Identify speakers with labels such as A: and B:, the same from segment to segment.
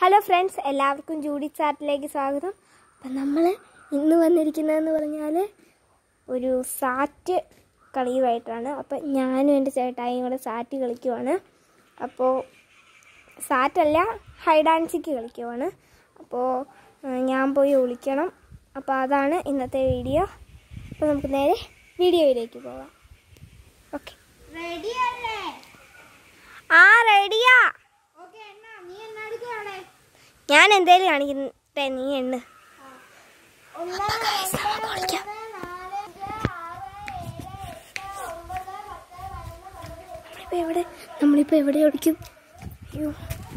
A: hello friends എല്ലാവർക്കും Judy ചാറ്റിലേക്ക് സ്വാഗതം അപ്പം നമ്മൾ ഇന്ന് വന്നിരിക്കുന്നതെന്ന് പറഞ്ഞാൽ ഒരു സാറ്റ് കളിയുമായിട്ടാണ് അപ്പം ഞാനും എൻ്റെ ചേട്ടായും കൂടെ സാറ്റ് കളിക്കുവാണ് അപ്പോൾ സാറ്റല്ല ഹൈഡ് ആൻഡ് സീക്ക് കളിക്കുവാണ് അപ്പോൾ ആ, ഞാൻ പോയി ഒളിക്കണം അപ്പോൾ അതാണ് ഇന്നത്തെ വീഡിയോ അപ്പോൾ നമുക്ക് നേരെ വീഡിയോയിലേക്ക് പോകാം ഓക്കെ
B: റെഡിയല്ലേ
A: ആ റെഡിയാ
B: ഓക്കെ എന്നാ നീ എന്നാ എടുക്കുവാണേ
A: ഞാൻ എന്തേലും കാണിക്കട്ടെ നീ എണ്ണ്
B: ഒന്ന് രണ്ട് മൂന്ന് നാല് അഞ്ച് ആറ് ഏഴ് എട്ട് ഒമ്പത് പത്ത് പതിനൊന്ന് പന്ത്രണ്ട്
A: നമ്മളിപ്പോൾ എവിടെ നമ്മളിപ്പോൾ എവിടെ ഒളിക്കും അയ്യോ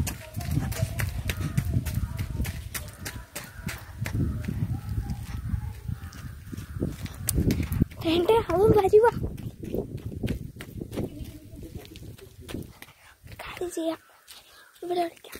A: വേണ്ട അവൻ വരുക കാര്യം ചെയ്യാം ഇവിടെ ഒളിക്കാം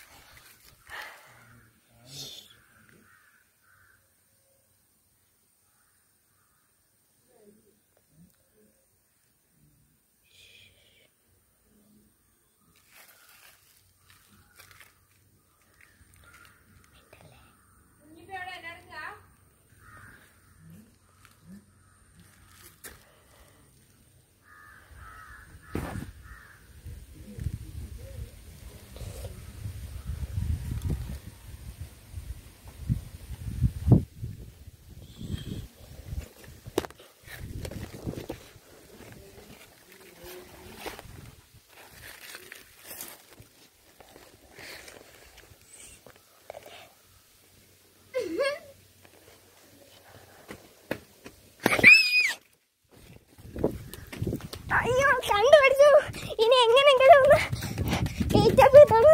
A: അയ്യോ കണ്ടുപിടിച്ചു ഇനി എങ്ങനെങ്കിലും ഒന്ന് കയറ്റപ്പി തന്നു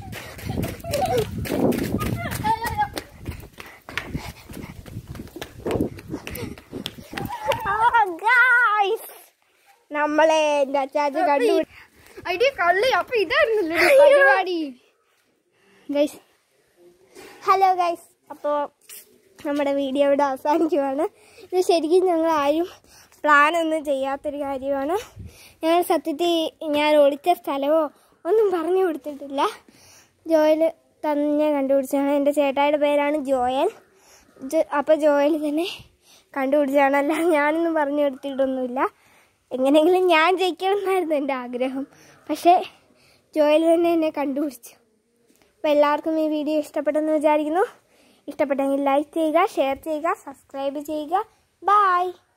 A: നമ്മളെ എന്റെ അച്ചാച്ച കണ്ടു
B: അടി കള്ളി അപ്പൊ ഇതായിരുന്നല്ലോ പരിപാടി
A: ഗൈസ് ഹലോ ഗൈസ് അപ്പോൾ നമ്മുടെ വീഡിയോ ഇവിടെ അവസാനിക്കുവാണ് ഇത് ശരിക്കും ഞങ്ങൾ ആരും പ്ലാൻ ഒന്നും ചെയ്യാത്തൊരു കാര്യമാണ് ഞങ്ങൾ സത്യത്തിൽ ഞാൻ ഒളിച്ച സ്ഥലമോ ഒന്നും പറഞ്ഞു കൊടുത്തിട്ടില്ല ജോയൽ തന്നെ കണ്ടുപിടിച്ചാണ് എൻ്റെ ചേട്ടായിയുടെ പേരാണ് ജോയൽ ജോ അപ്പോൾ ജോയൽ തന്നെ കണ്ടുപിടിച്ചാണ് അല്ലാതെ ഞാനൊന്നും പറഞ്ഞു കൊടുത്തിട്ടൊന്നുമില്ല എങ്ങനെയെങ്കിലും ഞാൻ ജയിക്കണം എന്നായിരുന്നു എൻ്റെ ആഗ്രഹം പക്ഷേ ജോയൽ തന്നെ എന്നെ കണ്ടുപിടിച്ചു അപ്പോൾ എല്ലാവർക്കും ഈ വീഡിയോ ഇഷ്ടപ്പെട്ടെന്ന് വിചാരിക്കുന്നു ഇഷ്ടപ്പെട്ടെങ്കിൽ ലൈക്ക് ചെയ്യുക ഷെയർ ചെയ്യുക സബ്സ്ക്രൈബ് ചെയ്യുക ബായ്